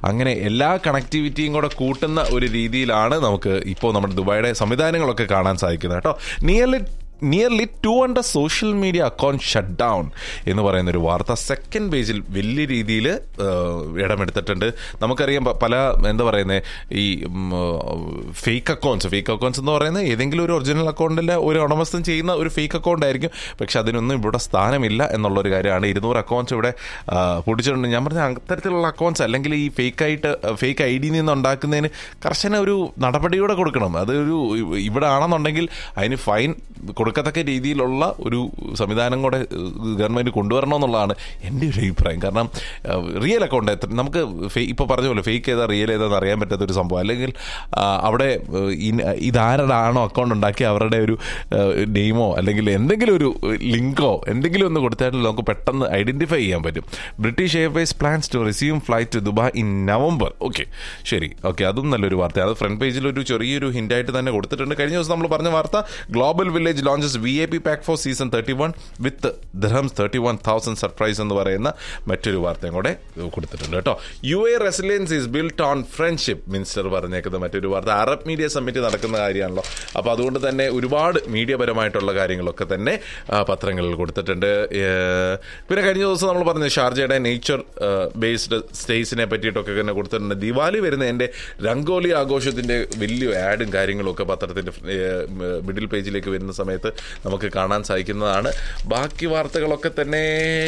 അങ്ങനെ എല്ലാ കണക്ടിവിറ്റിയും കൂടെ കൂട്ടുന്ന ഒരു രീതിയിലാണ് നമുക്ക് ഇപ്പോൾ നമ്മുടെ ദുബായിയുടെ സംവിധാനങ്ങളൊക്കെ കാണാൻ സാധിക്കുന്നത് കേട്ടോ nearly nearly two hundred social media account shut down എന്ന് പറയുന്ന ഒരു വാർത്ത സെക്കൻഡ് പേജിൽ വലിയ രീതിയിൽ ഇടമെടുത്തിട്ടുണ്ട് നമുക്കറിയാം പ- പല എന്താ പറയുന്നത് ഈ ഫേക്ക് അക്കൗണ്ട്സ് ഫേക്ക് അക്കൗണ്ട്സ് എന്ന് പറയുന്നത് ഏതെങ്കിലും ഒരു ഒറിജിനൽ അക്കൗണ്ടിലെ ഒരു ഉടമസ്ഥൻ ചെയ്യുന്ന ഒരു ഫേക്ക് അക്കൗണ്ട് ആയിരിക്കും പക്ഷെ അതിനൊന്നും ഇവിടെ സ്ഥാനമില്ല എന്നുള്ളൊരു കാര്യമാണ് ഇരുന്നൂറ് അക്കൗണ്ട്സ് ഇവിടെ ആ, പൊടിച്ചിട്ടുണ്ട് ഞാൻ പറഞ്ഞ അത്തരത്തിലുള്ള അക്കൗണ്ട്സ് അല്ലെങ്കിൽ ഈ ഫേക്ക് ആയിട്ട് ഫേക്ക് ഐ ഡി നിന്ന് ഉണ്ടാക്കുന്നതിന് കർശന ഒരു നടപടിയൂടെ കൊടുക്കണം അത് ഒരു ഇവിടെ ആണെന്നുണ്ടെങ്കിൽ അതിന് ഫൈൻ കൊടുക്കത്തക്ക രീതിയിലുള്ള ഒരു സംവിധാനം കൂടെ ഗവൺമെന്റ് കൊണ്ടുവരണമെന്നുള്ളതാണ് എൻ്റെ ഒരു അഭിപ്രായം കാരണം റിയൽ അക്കൗണ്ട് എത്ര നമുക്ക് ഇപ്പോൾ പറഞ്ഞ പോലെ ഫേക്ക് ഏതാ റിയൽ ഏതാന്ന് അറിയാൻ പറ്റാത്ത ഒരു സംഭവം അല്ലെങ്കിൽ ആ, അവിടെ ഏഹ്, ഇൻ- ഇതാരാണോ അക്കൗണ്ട് ഉണ്ടാക്കി അവരുടെ ഒരു നെയിമോ അല്ലെങ്കിൽ എന്തെങ്കിലും ഒരു ലിങ്കോ എന്തെങ്കിലും ഒന്ന് കൊടുത്താൽ നമുക്ക് പെട്ടെന്ന് ഐഡന്റിഫൈ ചെയ്യാൻ പറ്റും British Airways plans to receive flight to Dubai in November okay ശരി ഓക്കെ അതും നല്ലൊരു വാർത്തയാണ് അത് ഫ്രണ്ട് പേജിൽ ഒരു ചെറിയൊരു ഹിന്റായിട്ട് തന്നെ കൊടുത്തിട്ടുണ്ട് കഴിഞ്ഞ ദിവസം നമ്മൾ പറഞ്ഞ വാർത്ത Global Village launches V A P pack for season thirty one with dirhams thirty one thousand surprise എന്ന് പറയുന്ന മറ്റൊരു വാർത്തയും കൂടെ കൊടുത്തിട്ടുണ്ട് കേട്ടോ U A resilience is built on friendship minister പറഞ്ഞേക്കുന്ന മറ്റൊരു വാർത്ത അറബ് മീഡിയ സമ്മിറ്റ് നടക്കുന്ന കാര്യമാണല്ലോ അപ്പോൾ അതുകൊണ്ട് തന്നെ ഒരുപാട് മീഡിയ പരമായിട്ടുള്ള കാര്യങ്ങളൊക്കെ തന്നെ ആ, പത്രങ്ങളിൽ കൊടുത്തിട്ടുണ്ട് ഏഹ്, പിന്നെ കഴിഞ്ഞ ദിവസം നമ്മൾ പറഞ്ഞു ഷാർജയുടെ നേച്ചർ ബേസ്ഡ് സ്റ്റേസിനെ പറ്റിയിട്ടൊക്കെ തന്നെ കൊടുത്തിട്ടുണ്ട് ദിവാലി വരുന്ന എൻ്റെ രംഗോലി ആഘോഷത്തിൻ്റെ വലിയ ആഡും കാര്യങ്ങളും ഒക്കെ പത്രത്തിൻ്റെ മിഡിൽ പേജിലേക്ക് വരുന്ന സമയത്ത് നമുക്ക് കാണാൻ സാധിക്കുന്നതാണ് ബാക്കി വാർത്തകളൊക്കെ തന്നെ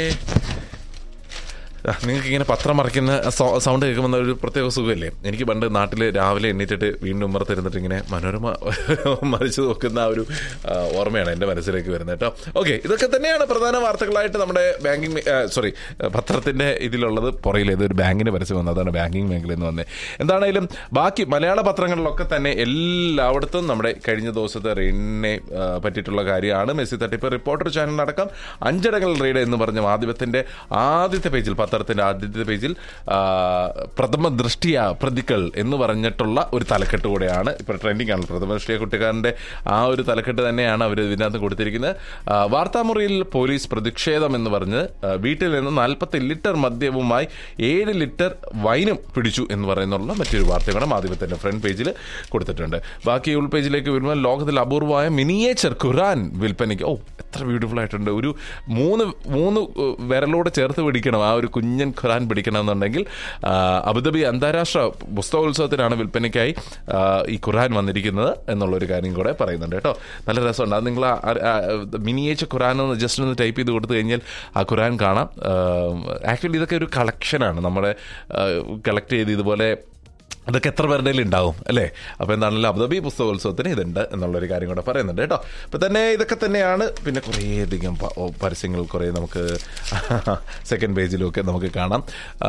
നിങ്ങൾക്ക് ഇങ്ങനെ പത്രം മറിക്കുന്ന സൗ- സൗണ്ട് കേൾക്കുമ്പോൾ ഒരു പ്രത്യേക സുഖമല്ലേ എനിക്ക് പണ്ട് നാട്ടിൽ രാവിലെ എണ്ണീറ്റിട്ട് വീണ്ടും ഉമ്മറത്തിരുന്നിട്ട് ഇങ്ങനെ മനോരമ മറിച്ച് നോക്കുന്ന ആ ഒരു ആ, ഓർമ്മയാണ് എൻ്റെ മനസ്സിലേക്ക് വരുന്നത് കേട്ടോ ഓക്കെ ഇതൊക്കെ തന്നെയാണ് പ്രധാന വാർത്തകളായിട്ട് നമ്മുടെ ബാങ്കിങ് സോറി പത്രത്തിൻ്റെ ഇതിലുള്ളത് പുറയിൽ ഏതൊരു ബാങ്കിന് പരസ്യം വന്നത് അതാണ് ബാങ്കിങ് മേഖലയിൽ നിന്ന് വന്നത് എന്താണേലും ബാക്കി മലയാള പത്രങ്ങളിലൊക്കെ തന്നെ എല്ലായിടത്തും നമ്മുടെ കഴിഞ്ഞ ദിവസത്തെ റെയിനെ പറ്റിയിട്ടുള്ള കാര്യമാണ് മെസ്സി തട്ടിപ്പ് റിപ്പോർട്ടർ ചാനലിനടക്കം അഞ്ചടകൾ റെയ്ഡ് എന്ന് പറഞ്ഞ മാധ്യമത്തിന്റെ ആദ്യത്തെ പേജിൽ പത്രത്തിന്റെ ആദ്യത്തെ പേജിൽ ആ, പ്രഥമ ദൃഷ്ടിയ പ്രതികൾ എന്ന് പറഞ്ഞിട്ടുള്ള ഒരു തലക്കെട്ട് കൂടെയാണ് ഇപ്പോൾ ട്രെൻഡിങ് ആണ് പ്രഥമ ദൃഷ്ടിയ കുട്ടിക്കാരന്റെ ആ ഒരു തലക്കെട്ട് തന്നെയാണ് അവർ ഇതിനകത്ത് കൊടുത്തിരിക്കുന്നത് ആ, വാർത്താമുറിയിൽ പോലീസ് പ്രതിഷേധം എന്ന് പറഞ്ഞ് ആ, വീട്ടിൽ നിന്ന് നാൽപ്പത്തി ലിറ്റർ മദ്യവുമായി ഏഴ് ലിറ്റർ വൈനും പിടിച്ചു എന്ന് പറയുന്നുള്ള മറ്റൊരു വാർത്ത കൂടെ മാധ്യമത്തിന്റെ ഫ്രണ്ട് പേജിൽ കൊടുത്തിട്ടുണ്ട് ബാക്കി ഉൾ പേജിലേക്ക് വരുമ്പോൾ ലോകത്തിൽ അപൂർവമായ മിനിയേച്ചർ ഖുറാൻ വിൽപ്പനയ്ക്ക് ഓ എത്ര ബ്യൂട്ടിഫുൾ ആയിട്ടുണ്ട് ഒരു മൂന്ന് മൂന്ന് ഏഹ്, വിരലോടെ ചേർത്ത് പിടിക്കണം ആ ഒരു കുഞ്ഞൻ ഖുറാൻ പിടിക്കണമെന്നുണ്ടെങ്കിൽ ആ, അബുദാബി അന്താരാഷ്ട്ര പുസ്തകോത്സവത്തിനാണ് വിൽപ്പനയ്ക്കായി ആ, ഈ ഖുറാൻ വന്നിരിക്കുന്നത് എന്നുള്ളൊരു കാര്യം കൂടെ പറയുന്നുണ്ട് കേട്ടോ നല്ല രസമുണ്ട് അത് നിങ്ങൾ മിനിയേച്ചർ ഖുറാൻ എന്ന് ജസ്റ്റ് ഒന്ന് ടൈപ്പ് ചെയ്ത് കൊടുത്തു കഴിഞ്ഞാൽ ആ ഖുറാൻ കാണാം ആക്ച്വലി ഇതൊക്കെ ഒരു കളക്ഷനാണ് നമ്മുടെ കളക്ട് ചെയ്ത് ഇതുപോലെ അതൊക്കെ എത്ര പേരുടെ കയ്യിൽ ഉണ്ടാവും അല്ലേ അപ്പോൾ എന്താണല്ലോ അബുദാബി പുസ്തകോത്സവത്തിന് ഇതുണ്ട് എന്നുള്ളൊരു കാര്യം കൂടെ പറയുന്നുണ്ട് കേട്ടോ അപ്പോൾ തന്നെ ഇതൊക്കെ തന്നെയാണ് പിന്നെ കുറേയധികം പ- ഓ, പരസ്യങ്ങൾ കുറേ നമുക്ക് സെക്കൻഡ് പേജിലുമൊക്കെ നമുക്ക് കാണാം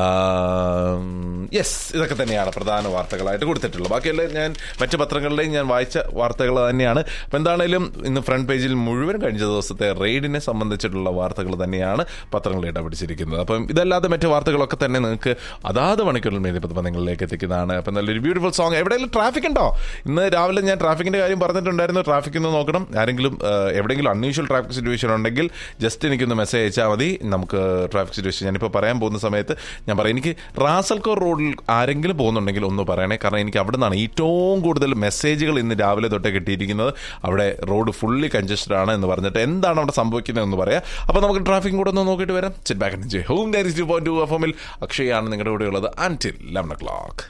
യെസ് ഇതൊക്കെ തന്നെയാണ് പ്രധാന വാർത്തകളായിട്ട് കൊടുത്തിട്ടുള്ളത് ബാക്കിയെല്ലാം ഞാൻ മറ്റ് പത്രങ്ങളിലെയും ഞാൻ വായിച്ച വാർത്തകൾ തന്നെയാണ് അപ്പോൾ എന്താണേലും ഇന്ന് ഫ്രണ്ട് പേജിൽ മുഴുവൻ കഴിഞ്ഞ ദിവസത്തെ റെയ്ഡിനെ സംബന്ധിച്ചിട്ടുള്ള വാർത്തകൾ തന്നെയാണ് പത്രങ്ങളിൽ ഇടപിടിച്ചിരിക്കുന്നത് അപ്പം ഇതല്ലാതെ മറ്റ് വാർത്തകളൊക്കെ തന്നെ നിങ്ങൾക്ക് അതാത് മണിക്കൂറിൽ മേലിപ്പത്ത് നിങ്ങളിലേക്ക് എത്തിക്കുന്നതാണ് അപ്പം നല്ലൊരു ബ്യൂട്ടിഫുൾ സോങ് എവിടെയെങ്കിലും ട്രാഫിക് ഉണ്ടോ ഇന്ന് രാവിലെ ഞാൻ ട്രാഫിക്കിന്റെ കാര്യം പറഞ്ഞിട്ടുണ്ടായിരുന്നു ട്രാഫിക് ഒന്ന് നോക്കണം ആരെങ്കിലും ആ, എവിടെയെങ്കിലും അൺയൂഷ്വൽ ട്രാഫിക് സിറ്റുവേഷൻ ഉണ്ടെങ്കിൽ ജസ്റ്റ് എനിക്കൊന്ന് മെസ്സേജ് അയച്ചാൽ മതി നമുക്ക് ട്രാഫിക് സിറ്റുവേഷൻ ഞാനിപ്പോൾ പറയാൻ പോകുന്ന സമയത്ത് ഞാൻ പറയാം എനിക്ക് റാസൽക്കോർ റോഡിൽ ആരെങ്കിലും പോകുന്നുണ്ടെങ്കിൽ ഒന്ന് പറയണേ കാരണം എനിക്ക് അവിടെ നിന്നാണ് ഏറ്റവും കൂടുതൽ മെസ്സേജുകൾ ഇന്ന് രാവിലെ തൊട്ടേ കിട്ടിയിരിക്കുന്നത് അവിടെ റോഡ് ഫുള്ളി കൺജസ്റ്റഡ് ആണ് എന്ന് പറഞ്ഞിട്ട് എന്താണ് അവിടെ സംഭവിക്കുന്നത് എന്ന് പറയാം അപ്പോൾ നമുക്ക് ട്രാഫിക് കൂടെ ഒന്ന് നോക്കിയിട്ട് വരാം ചിറ്റ് ബാക്ക് എൻജോയ് ഹോം ഡയറി ടു പോയിന്റ് ടു എഫ് എമ്മിൽ അക്ഷയാണ് നിങ്ങളുടെ കൂടെ ഉള്ളത് അൻറ്റിൽ ലെവൻ ഒ ക്ലോക്ക്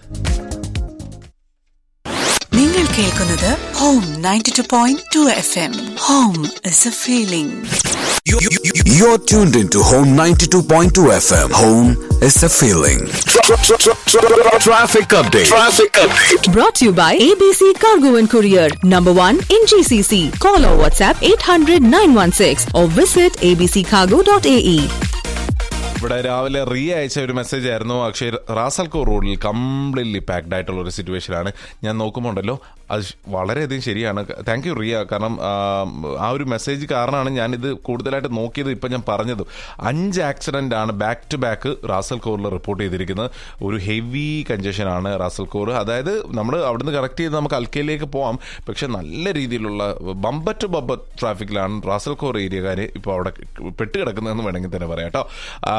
നിങ്ങൾ കേൾക്കുന്നത് home ninety two point two F M home is a feeling You- you- you- You're tuned into Home 92.2 FM. Home is a feeling. Traffic update. Traffic update. Brought to you by ABC Cargo and Courier, number one in GCC. Call or WhatsApp 800 916 or visit abccargo.ae. ഇവിടെ രാവിലെ re അയച്ച ഒരു message ആയിരുന്നു അക്ഷയ് റാസൽകോ റോഡിൽ completely packed ആയിട്ടുള്ള ഒരു സിറ്റുവേഷനാണ് ഞാൻ നോക്കുമ്പോൾ ഉണ്ടല്ലോ അത് ശ- വളരെയധികം ശരിയാണ് താങ്ക് യു റിയ കാരണം ആ, ആ ഒരു മെസ്സേജ് കാരണമാണ് ഞാനിത് കൂടുതലായിട്ട് നോക്കിയത് ഇപ്പം ഞാൻ പറഞ്ഞത് അഞ്ച് ആക്സിഡന്റ് ആണ് ബാക്ക് ടു ബാക്ക് റാസൽ കോറിൽ റിപ്പോർട്ട് ചെയ്തിരിക്കുന്നത് ഒരു ഹെവി കഞ്ചഷൻ ആണ് റാസൽ കോർ അതായത് നമ്മൾ അവിടുന്ന് കറക്റ്റ് ചെയ്ത് നമുക്ക് അൽക്കയിലേക്ക് പോവാം പക്ഷെ നല്ല രീതിയിലുള്ള ബമ്പർ ടു ബമ്പർ ട്രാഫിക്കിലാണ് റാസൽ കോർ ഏരിയക്കാർ ഇപ്പോൾ അവിടെ പെട്ട് കിടക്കുന്നതെന്ന് വേണമെങ്കിൽ തന്നെ പറയാം കേട്ടോ ആ,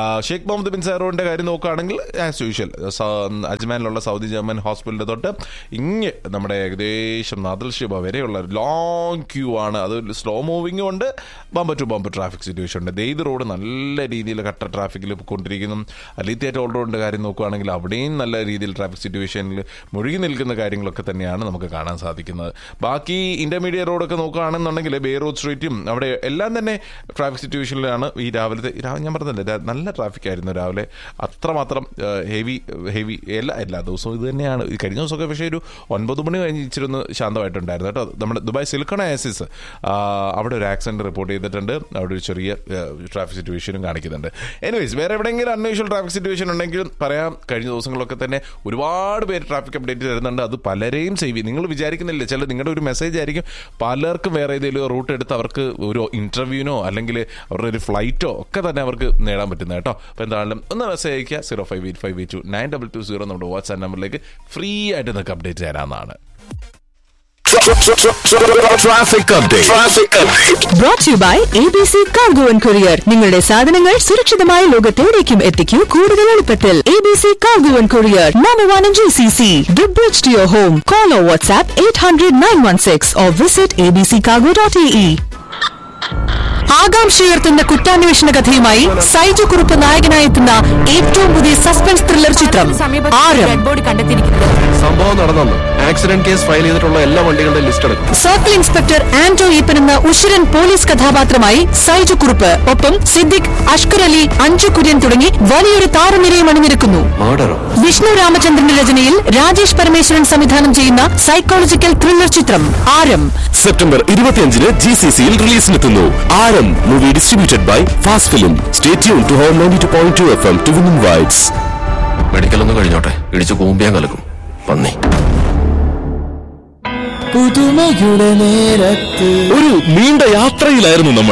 ഷെയ്ഖ് മുഹമ്മദ് ബിൻ സൈറോന്റെ കാര്യം നോക്കുകയാണെങ്കിൽ ആസ് യൂഷ്വൽ അജ്മാനിലുള്ള സൗദി ജർമ്മൻ ഹോസ്പിറ്റലിന്റെ തൊട്ട് ഇങ്ങ് നമ്മുടെ ഏകദേശം നാദൽ ഷിബ വരെയുള്ള ലോങ് ക്യൂ ആണ് അത് സ്ലോ മൂവിംഗും ഉണ്ട് bumper to bumper traffic situation ഉണ്ട് ദെയ്ത് റോഡ് നല്ല രീതിയിൽ കട്ട ട്രാഫിക്കിൽ കൊണ്ടിരിക്കുന്നു അലീത്തിയ ടോൾ റോഡിന്റെ കാര്യം നോക്കുകയാണെങ്കിൽ അവിടെയും നല്ല രീതിയിൽ ട്രാഫിക് സിറ്റുവേഷനിൽ മുഴുകി നിൽക്കുന്ന കാര്യങ്ങളൊക്കെ തന്നെയാണ് നമുക്ക് കാണാൻ സാധിക്കുന്നത് ബാക്കി ഇന്റർമീഡിയറ്റ് റോഡൊക്കെ നോക്കുകയാണെന്നുണ്ടെങ്കിൽ ബേ റോഡ് സ്ട്രീറ്റും അവിടെ എല്ലാം തന്നെ ട്രാഫിക് സിറ്റുവേഷനിലാണ് ഈ രാവിലത്തെ രാ- ഞാൻ പറഞ്ഞില്ലേ രാ- നല്ല ട്രാഫിക് ആയിരുന്നു രാവിലെ അത്രമാത്രം ഹെവി ഹെവി എല്ലാ എല്ലാ ദിവസവും ഇത് തന്നെയാണ് ഈ കഴിഞ്ഞ ദിവസമൊക്കെ പക്ഷേ ഒരു ഒൻപത് മണി കഴിഞ്ഞ് ഇച്ചിരി ഒന്ന് ശാന്തമായിട്ടുണ്ടായിരുന്നു കേട്ടോ നമ്മുടെ ദുബായ് സിലിക്കൺ ആസിസ് അവിടെ ഒരു ആക്സിഡന്റ് റിപ്പോർട്ട് ചെയ്തിട്ടുണ്ട് അവിടെ ഒരു ചെറിയ ട്രാഫിക് സിറ്റുവേഷനും കാണിക്കുന്നുണ്ട് എനിവേസ് വേറെ എവിടെയെങ്കിലും അൺയൂഷ്വൽ ട്രാഫിക് സിറ്റുവേഷൻ ഉണ്ടെങ്കിൽ പറയാം കഴിഞ്ഞ ദിവസങ്ങളൊക്കെ തന്നെ ഒരുപാട് പേര് ട്രാഫിക് അപ്ഡേറ്റ് തരുന്നുണ്ട് അത് പലരെയും സേവ് ചെയ്യും നിങ്ങൾ വിചാരിക്കുന്നില്ല ചില നിങ്ങളുടെ ഒരു മെസ്സേജ് ആയിരിക്കും പലർക്കും വേറെ ഏതെങ്കിലും റൂട്ട് എടുത്ത് അവർക്ക് ഒരു ഇന്റർവ്യൂവിനോ അല്ലെങ്കിൽ അവരുടെ ഒരു ഫ്ലൈറ്റോ ഒക്കെ തന്നെ അവർക്ക് നേടാൻ പറ്റുന്നത് കേട്ടോ അപ്പോൾ എന്താണെങ്കിലും ഒന്ന് മെസ്സേജ് അയക്കുക zero five eight five eight two nine double two zero നമ്മുടെ വാട്സ്ആപ്പ് നമ്പറിലേക്ക് ഫ്രീ ആയിട്ട് നിങ്ങൾക്ക് അപ്ഡേറ്റ് തരാമെന്നാണ് Traffic update. Traffic update. Brought to you by ABC Cargo and Courier. നിങ്ങളുടെ സാധനങ്ങൾ സുരക്ഷിതമായ ലോകത്തെവിടേക്കും എത്തിക്കൂ കൂടുതൽ എളുപ്പത്തിൽ ABC Cargo and Courier, number one in GCC. The bridge to your home. Call or WhatsApp 800-916 or visit abccargo.ae. ആകാംക്ഷയുയർത്തുന്ന കുറ്റാന്വേഷണ കഥയുമായി സൈജു കുറുപ്പ് നായകനായെത്തുന്ന ഏറ്റവും പുതിയ suspense thriller ചിത്രം ആരം ബോഡി കണ്ടെത്തിയിരിക്കുന്നത് സംഭവം നടന്നു ആക്സിഡന്റ് കേസ് ഫയൽ ചെയ്തിട്ടുള്ള എല്ലാ വണ്ടികളുടെ ലിസ്റ്റ് എടുക്കും സർക്കിൾ ഇൻസ്പെക്ടർ ആന്റോ ഈപ്പൻ എന്ന ഉഷിരൻ പോലീസ് കഥാപാത്രമായി സൈജു കുറുപ്പ് ഒപ്പം സിദ്ദിഖ് അഷ്കർ അലി അഞ്ചു കുര്യൻ തുടങ്ങി വലിയൊരു താരനിരയും അണിനിരക്കുന്നു മർഡറോ വിഷ്ണു രാമചന്ദ്രന്റെ രചനയിൽ രാജേഷ് പരമേശ്വരൻ സംവിധാനം ചെയ്യുന്ന സൈക്കോളജിക്കൽ ത്രില്ലർ ചിത്രം ആരം സെപ്റ്റംബർ ഇരുപത്തിയഞ്ചിന് ജി സി സിയിൽ റിലീസിനെത്തുന്നു Aaram movie distributed by fast film stay tune to home ninety two point two F M to win whites medical ഒന്ന് കഴിഞ്ഞോട്ടെ ഇടിച്ച് കൂമ്പിയാൻ കലക്കും പന്നി ഒരു നീണ്ട യാത്രയിലായിരുന്നു നമ്മൾ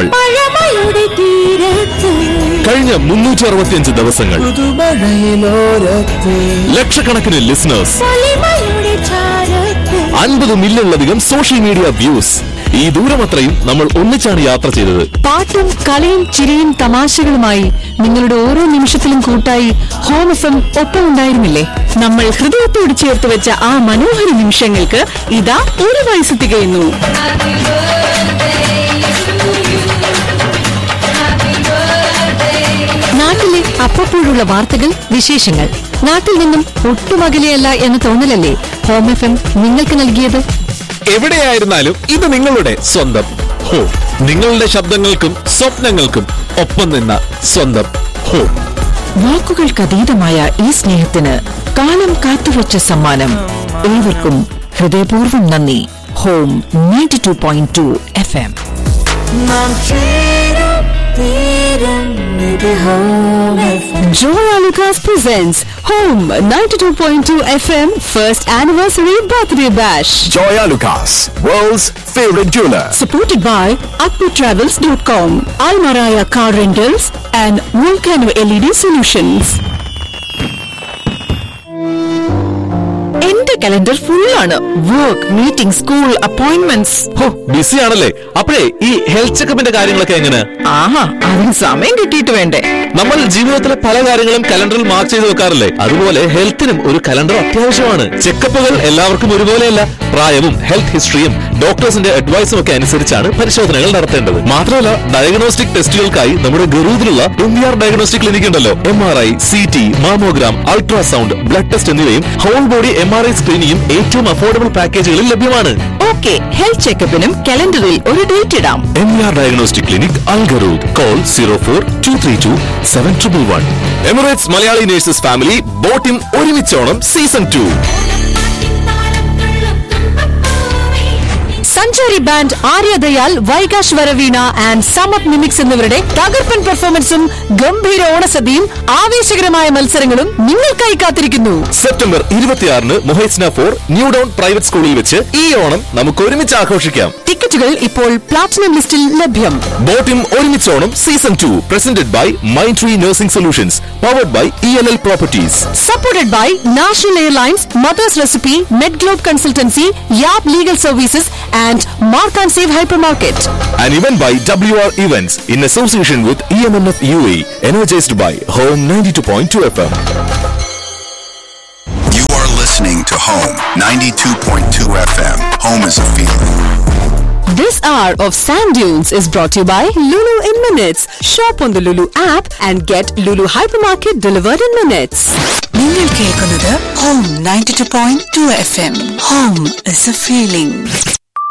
കഴിഞ്ഞ മുന്നൂറ്റി അറുപത്തിയഞ്ച് ദിവസങ്ങൾ ലക്ഷക്കണക്കിന് ലിസണേഴ്സ് അൻപത് മില്യണിലധികം സോഷ്യൽ മീഡിയ വ്യൂസ് ഈ ദൂരമത്രയും നമ്മൾ ഒന്നിച്ചാണ് യാത്ര ചെയ്തത് പാട്ടും കളിയും ചിരിയും തമാശകളുമായി നിങ്ങളുടെ ഓരോ നിമിഷത്തിലും കൂട്ടായി ഹോം എഫ് എം ഒപ്പം ഉണ്ടായിരുന്നില്ലേ നമ്മൾ ഹൃദയത്തോട് ചേർത്ത് വെച്ച ആ മനോഹര നിമിഷങ്ങൾക്ക് ഇതാ ഒരു വയസ്സ് തികയുന്നു നാട്ടിലെ അപ്പപ്പോഴുള്ള വാർത്തകൾ വിശേഷങ്ങൾ നാട്ടിൽ നിന്നും ഒട്ടും അകലെയല്ല എന്ന തോന്നലല്ലേ ഹോം എഫ് എം നിങ്ങൾക്ക് നൽകിയത് എവിടെയായിരുന്നാലും ഇത് നിങ്ങളുടെ സ്വന്തം ഹോ നിങ്ങളുടെ ശബ്ദങ്ങൾക്കും സ്വപ്നങ്ങൾക്കും ഒപ്പം നിന്ന സ്വന്തം ഹോ വാക്കുകൾക്കതീതമായ ഈ സ്നേഹത്തിന് കാലം കാത്തുവച്ച സമ്മാനം ഏവർക്കും ഹൃദയപൂർവ്വം നന്ദി home ninety two point two F M Joya Lucas presents Home 92.2 FM First Anniversary Birthday Bash. Joya Lucas, world's favorite jeweler. supported by akputravels.com, Almaraya Car Rentals and Volcano LED Solutions. എന്റെ calendar full ആണ് work meeting school appointments busy ആണല്ലേ അപ്പോഴേ ഈ health ചെക്കപ്പിന്റെ കാര്യങ്ങളൊക്കെ എങ്ങനെ ആഹാ അതിന് സമയം കിട്ടിയിട്ട് വേണ്ടേ നമ്മൾ ജീവിതത്തിലെ പല കാര്യങ്ങളും കലണ്ടറിൽ മാർക്ക് ചെയ്ത് വെക്കാറില്ലേ അതുപോലെ ഹെൽത്തിനും ഒരു കലണ്ടർ അത്യാവശ്യമാണ് ചെക്കപ്പുകൾ എല്ലാവർക്കും ഒരുപോലെയല്ല പ്രായവും ഹെൽത്ത് ഹിസ്റ്ററിയും ഡോക്ടേഴ്സിന്റെ അഡ്വൈസും ഒക്കെ അനുസരിച്ചാണ് പരിശോധനകൾ നടത്തേണ്ടത് മാത്രമല്ല ഡയഗ്നോസ്റ്റിക് ടെസ്റ്റുകൾക്കായി നമ്മുടെ ഗറൂദിലുള്ള എം ആർ ഡയഗ്നോസ്റ്റിക് ക്ലിനിക് ഉണ്ടല്ലോ M R I C T mammogram ultrasound blood test എന്നിവയും whole body M R I സ്ക്രീനിങ്ങും ഏറ്റവും അഫോർഡബിൾ പാക്കേജുകളിൽ ലഭ്യമാണ് ഓക്കെ ഹെൽത്ത് ചെക്കപ്പിനും കലണ്ടറിൽ ഒരു ഡേറ്റ് ഇടാം M R diagnostic clinic Al Garhoud call zero four two three two seven triple one Emirates Malayali nurses family Botim ഒരുമിച്ചോണം season two Sanchari band Aryadayal Vaikash Varaveena and Samath mimics എന്നിവരുടെ തകർപ്പൻ പെർഫോമൻസും ഗംഭീര ഓണസദ്യയും ആവേശകരമായ മത്സരങ്ങളും നിങ്ങൾക്കായി കാത്തിരിക്കുന്നു സെപ്റ്റംബർ ഇരുപത്തിയാറിന് Muhaisnah four new dawn private സ്കൂളിൽ വെച്ച് ഈ ഓണം നമുക്ക് ഒരുമിച്ച് ആഘോഷിക്കാം ടിക്കറ്റുകൾ ഇപ്പോൾ പ്ലാറ്റിനം ലിസ്റ്റിൽ ലഭ്യം ബോട്ടിം ഒരുമിച്ചോണം season two presented by mind tree nursing solutions powered by E L L properties supported by National Airlines mother's recipe Med Globe consultancy Yab legal services and Mark and Save Hypermarket. An event by WR Events in association with EMNF UAE, energized by Home 92.2 FM. You are listening to Home 92.2 FM. Home is a feeling. This hour of Sand Dunes is brought to you by Lulu in Minutes. Shop on the Lulu app and get Lulu Hypermarket delivered in minutes. നിങ്ങൾ കേൾക്കുന്നത് home ninety two point two F M home is a feeling